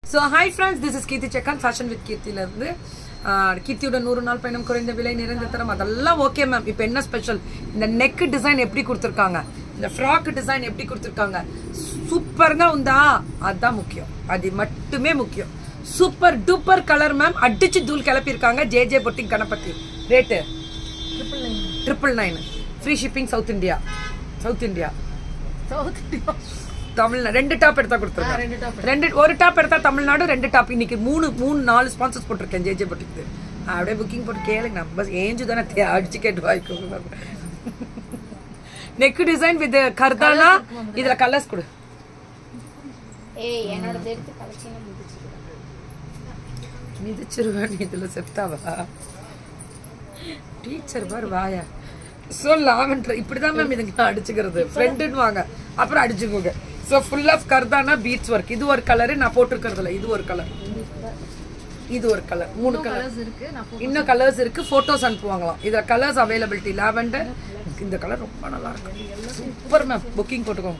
so hi friends this is Keerthi செக்கான் fashion with கீர்த்தியிலேருந்து கீர்த்தியோட நூறு நாள் பயணம் குறைந்த விலை நிறைந்த தரம் அதெல்லாம் ஓகே மேம் இப்போ என்ன ஸ்பெஷல் இந்த நெக் டிசைன் எப்படி கொடுத்துருக்காங்க இந்த ஃப்ராக் டிசைன் எப்படி கொடுத்துருக்காங்க சூப்பருங்க உண்டா அதுதான் முக்கியம் அது மட்டுமே முக்கியம் சூப்பர் டூப்பர் கலர் மேம் அடிச்சு தூள் கிளப்பியிருக்காங்க ஜே ஜே பொட்டிங் Ganapathi rate triple nine free shipping south India south India Tamil Nadu ரெண்டு டாப் எடுத்தா கொடுத்துருக்கேன் ரெண்டு ஒரு டாப் எடுத்தா தமிழ்நாடு ரெண்டு டாப் இன்னைக்கு மூணு மூணு நாலு ஸ்பான்சர்ஸ் போட்டிருக்கேன் ஜே ஜே பட்டுக்கு அப்படியே புக்கிங் போட்டு கேளுங்க நம்ம பஸ் ஏஞ்சு தானே தே- அடிச்சு கேட்டு வாய்க்கோங்க நெக் டிசைன் வித் கர்தானா இதுல கலர்ஸ் கொடு ஏய் என்னோட எடுத்து கலெக்ஷன் முடிச்சு மிதிச்சிருவேன் நீ இதுல செப்தாவா டீச்சர் பாரு வாயா ஸோ லாவெண்டர் இப்படிதான் மேம் இதுங்க அடிச்சுக்கிறது ஃப்ரெண்டுன்னு வாங்க அப்புறம் அடிச்சுக்கோங்க ஸோ ஃபுல் ஆஃப் கர்தானா பீட்ஸ் ஒர்க் இது ஒரு கலரு நான் போட்டிருக்கிறதுல இது ஒரு கலர் இது ஒரு கலர் மூணு கலர் இருக்கு நான் இன்னும் கலர்ஸ் இருக்கு போட்டோஸ் அனுப்புவாங்களாம் இதுல கலர்ஸ் அவைலபிலிட்டி லாவெண்டர் இந்த கலர் ரொம்ப நல்லா இருக்கு சூப்பர் மேம் புக்கிங் போட்டுக்கோங்க